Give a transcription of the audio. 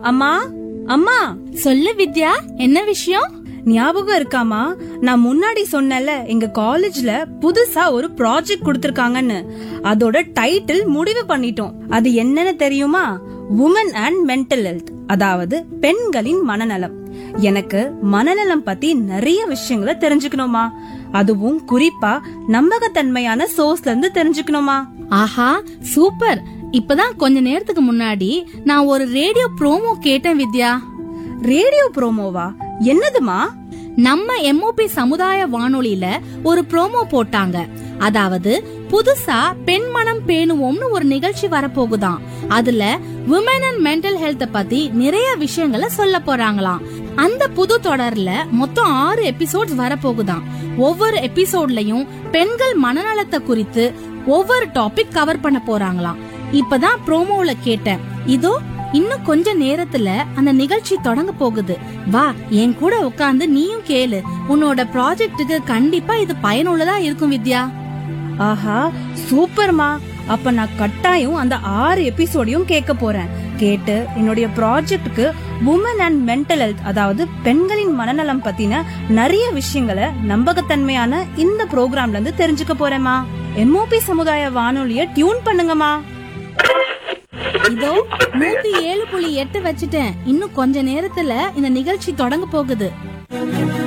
அம்மா அம்மா சொல்லு வித்யா என்ன விஷயம் ஞாபகம் இருக்காமா நான் முன்னாடி சொன்னேன்ல எங்க காலேஜ்ல புதுசா ஒரு ப்ராஜெக்ட் கொடுத்திருக்காங்கன்னு அதோட டைட்டில் முடிவு பண்ணிட்டோம் அது என்னன்னு தெரியுமா உமன் அண்ட் மென்டல் ஹெல்த் அதாவது பெண்களின் மனநலம் எனக்கு மனநலம் பத்தி நிறைய விஷயங்களை தெரிஞ்சுக்கணுமா அதுவும் குறிப்பா நம்பகத்தன்மையான சோர்ஸ்ல இருந்து தெரிஞ்சுக்கணுமா ஆஹா சூப்பர் இப்பதான் கொஞ்ச நேரத்துக்கு முன்னாடி நான் ஒரு ரேடியோ ப்ரோமோ கேட்டேன் வித்யா ரேடியோ ப்ரோமோவா என்னதுமா நம்ம எம்ஓபி சமுதாய வானொலியில ஒரு ப்ரோமோ போட்டாங்க அதாவது புதுசா பெண் மனம் பேணுவோம்னு ஒரு நிகழ்ச்சி வரப்போகுதாம் அதுல விமன் அண்ட் மென்டல் ஹெல்த் பத்தி நிறைய விஷயங்களை சொல்ல போறாங்களாம் அந்த புது தொடர்ல மொத்தம் ஆறு எபிசோட்ஸ் வரப்போகுதாம் ஒவ்வொரு எபிசோட்லயும் பெண்கள் மனநலத்தை குறித்து ஒவ்வொரு டாபிக் கவர் பண்ண போறாங்களாம் இப்பதான் ப்ரோமோல கேட்டேன் இதோ இன்னும் கொஞ்ச நேரத்துல அந்த நிகழ்ச்சி தொடங்க போகுது வா என் கூட உட்கார்ந்து நீயும் கேளு உன்னோட ப்ராஜெக்ட்டுக்கு கண்டிப்பா இது பயனுள்ளதா இருக்கும் வித்யா ஆஹா சூப்பர்மா அப்ப நான் கட்டாயம் அந்த ஆறு எபிசோடையும் கேட்க போறேன் கேட்டு என்னுடைய ப்ராஜெக்ட்டுக்கு உமன் அண்ட் மென்டல் ஹெல்த் அதாவது பெண்களின் மனநலம் பத்தின நிறைய விஷயங்களை நம்பகத்தன்மையான இந்த ப்ரோக்ராம்ல இருந்து தெரிஞ்சுக்க போறேமா எம்ஓபி சமுதாய வானொலிய டியூன் பண்ணுங்கம்மா இதோ நூத்தி ஏழு புள்ளி எட்டு வச்சுட்டேன் இன்னும் கொஞ்ச நேரத்துல இந்த நிகழ்ச்சி தொடங்க போகுது